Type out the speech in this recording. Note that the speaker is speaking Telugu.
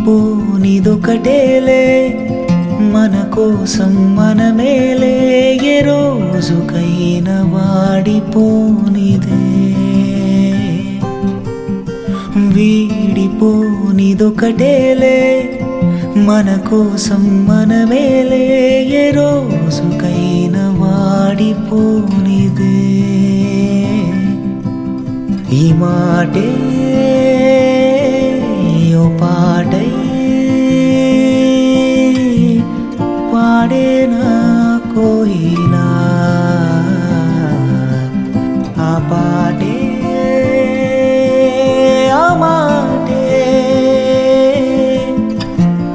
వీడిపోనిదొకటేలే మన కోసం మనమేలే ఏ రోజుకైనా వాడిపోనిదే వీడిపోనిదొకటేలే మన కోసం మనమేలే ఏ రోజుకైనా వాడిపోనిదే ఈ మాటే ఓ పాటై పాడే నా కోయిలా